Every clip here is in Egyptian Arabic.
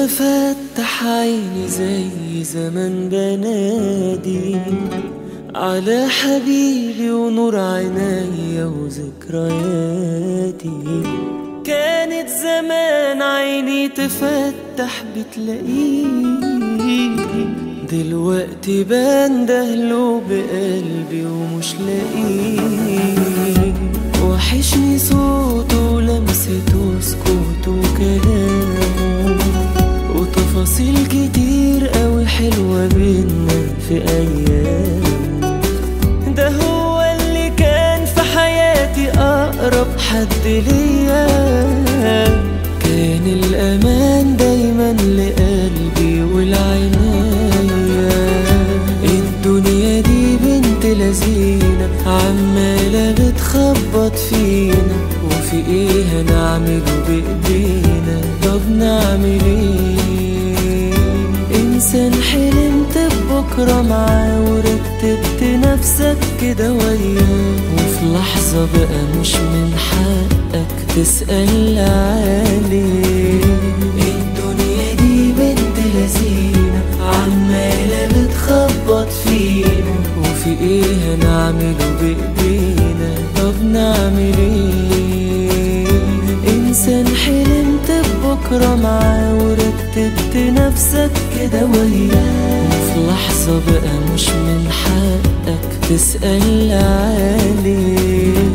بفتح عيني زي زمان بنادي على حبيبي ونور عينيا وذكرياتي كانت زمان عيني تفتح بتلاقيه دلوقتي بندهله بقلبي ومش لاقيه وحشني صوته ولمسته وسكوته وكلامه وتفاصيل كتير قوي حلوة بينا في أيام ده هو اللي كان في حياتي أقرب حد ليا كان الأمان دايما لقلبي والعناية الدنيا دي بنت لذينة عمالة بتخبط فينا وفي ايه هنعمله بإيدينا طب نعمل ايه انسان حلمت ببكرة معاه ورتبت نفسك كده وياه وفي لحظة بقى مش من حقك تسأل عليه الدنيا دي بنت لذينة عمالة بتخبط فينا وفي ايه هنعمله بإيدينا طب نعمل ايه انسان حلمت ببكرة معاه ورتبت نفسك كده وياه وفي لحظة بقى مش من حقك تسأل عليه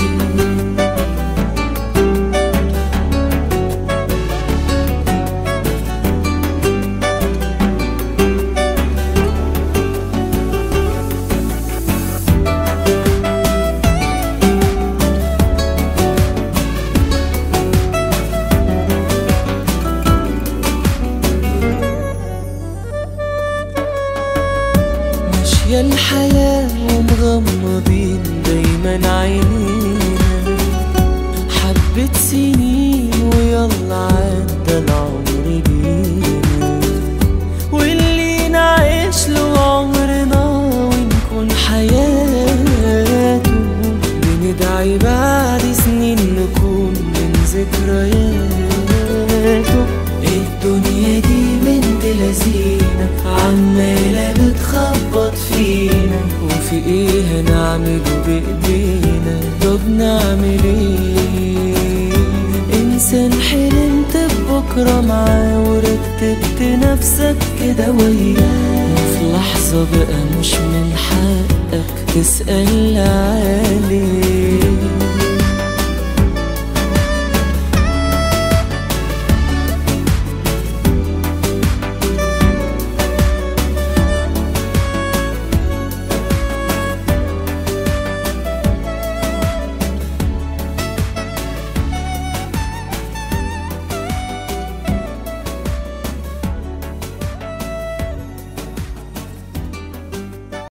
ماشية الحياة ومغمضين دايما عينينا حبة سنين ويلا عدى العمر بينا واللي نعيش له عمرنا ونكون حياته بندعي بعد سنين نكون من ذكرياته الدنيا دي بنت لذينة عمالة بتخبط فينا وفي ايه هنعمله بإيدينا طب نعمل ايه انسان حلمت ببكرة معاه ورتبت نفسك كده وياه وفي لحظة بقى مش من حقك تسأل عليه